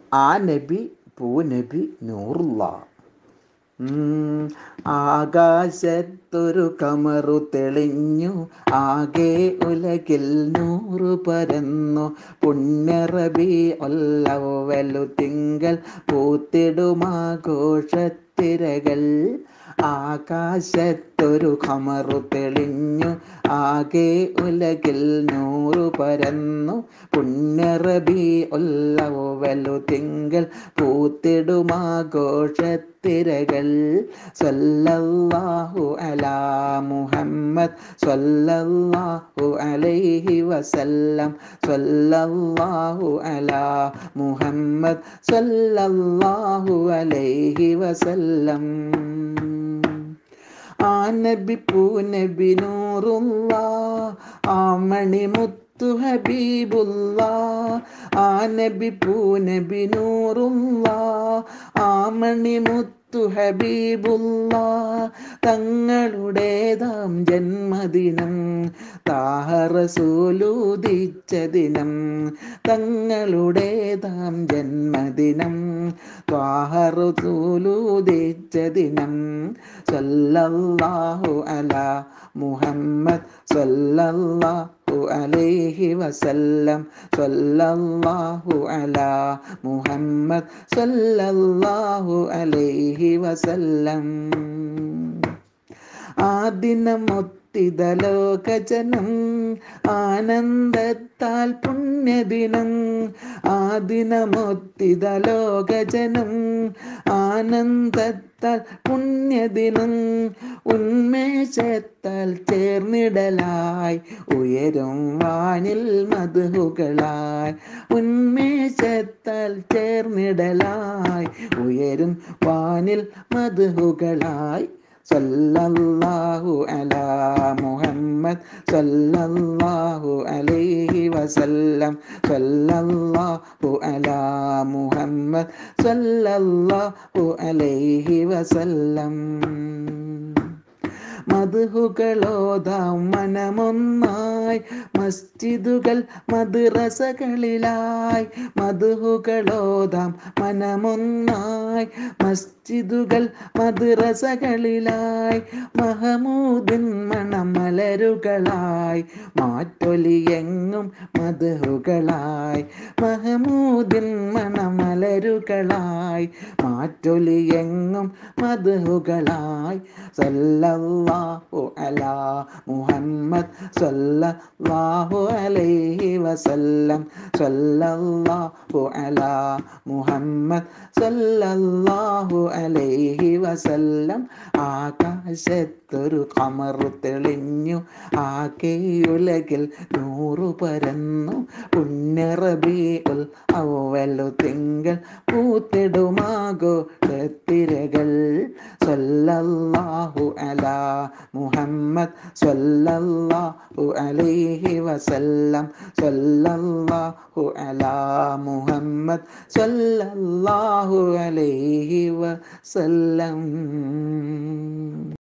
ആ നബി പൂനബി നൂറുള്ള ഉം, ആകാശത്തൊരു കമറു തെളിഞ്ഞു ആകെ ഉലകിൽ നൂറു പരന്നു പുണ്യറബി ഒല്ലവലു തിങ്കൾ പൂത്തിടുമാഘോഷത്തിരകൾ ആകാശത്തൊരു കമറു തെളിഞ്ഞു ആകെ ഉലകിൽ നൂറു പരന്നു പുണ്യറബി ഒല്ലവലു തിങ്കൾ പൂത്തിടുമാഘോഷത്തിരകൾ സല്ലല്ലാഹു അലാ മുഹമ്മദ് സല്ലല്ലാഹു അലൈഹി വസല്ലം സല്ലല്ലാഹു അലാ മുഹമ്മദ് സല്ലല്ലാഹു അലൈഹി വസല്ലം ആ നബി പൂനബി നൂറുള്ള ആ മണിമുത്തു ഹബീബുള്ള ആ നബി പൂനബി നൂറുള്ള ആ മണിമുത്തു ഹബീബുള്ള തങ്ങളുടേതാം ജന്മദിനം താഹറസൂലുദിച്ച ദിനം തങ്ങളുടേതാം ജന്മദിനം ത്വാഹറസൂലുദിച്ച ദിനം സല്ലല്ലാഹു അലാ മുഹമ്മദ് സല്ലല്ലാഹു അലൈഹി വസല്ലം സല്ലല്ലാഹു അലാ മുഹമ്മദ് സല്ലല്ലാഹു അലൈഹി വസല്ലം ആ ദിനമൊത്തിത ലോകജനം ആനന്ദത്താൽ പുണ്യദിനം ആ ദിനമൊത്തിത ലോകജനം ആനന്ദത്താൽ പുണ്യദിനം ഉന്മേഷത്താൽ ചേർന്നിടലായി ഉയരും വാനിൽ മധുകളായി ഉന്മേഷത്താൽ ചേർന്നിടലായി ഉയരും വാനിൽ മധുകളായി സല്ലല്ലാഹു അലാ മുഹമ്മദ് സല്ലല്ലാഹു അലൈഹി വസല്ലം സല്ലല്ലാഹു അലാ മുഹമ്മദ് സല്ലല്ലാഹു അലൈഹി വസല്ലം മധുഹുകളോതാം മനമൊന്നായി മസ്ജിദുകൾ മദ്രസകളിലായി മധുഹുകളോതാം മനമൊന്നായി മസ്ജിദുകൾ മദ്രസകളിലായി മഹമൂദിൻ മണമലരുകളായി മാറ്റൊലിയെങ്ങും മധുഹുകളായി മഹമൂദിൻ മണമലരുകളായി മാറ്റൊലിയെങ്ങും മധുഹുകളായി സല്ലല്ലാഹു അലാ മുഹമ്മദ് സല്ലല്ലാഹു അലൈഹി വസല്ലം സല്ലല്ലാഹു അലാ മുഹമ്മദ് സല്ലല്ലാഹു അലൈഹി വസല്ലം ആകാശത്തൊരു കമറു തെളിഞ്ഞു ആകെയുലകിൽ നൂറു പരന്നു പുണ്യറബിയുൽ അവലു തിങ്കൾ പൂത്തിടുമാകോ തിരകൾ സല്ലല്ലാഹു അലാ മുഹമ്മദ് സല്ലല്ലാഹു അലൈഹി വസല്ലം സല്ലല്ലാഹു അലാ മുഹമ്മദ് സല്ലല്ലാഹു അലൈഹി വസല്ലം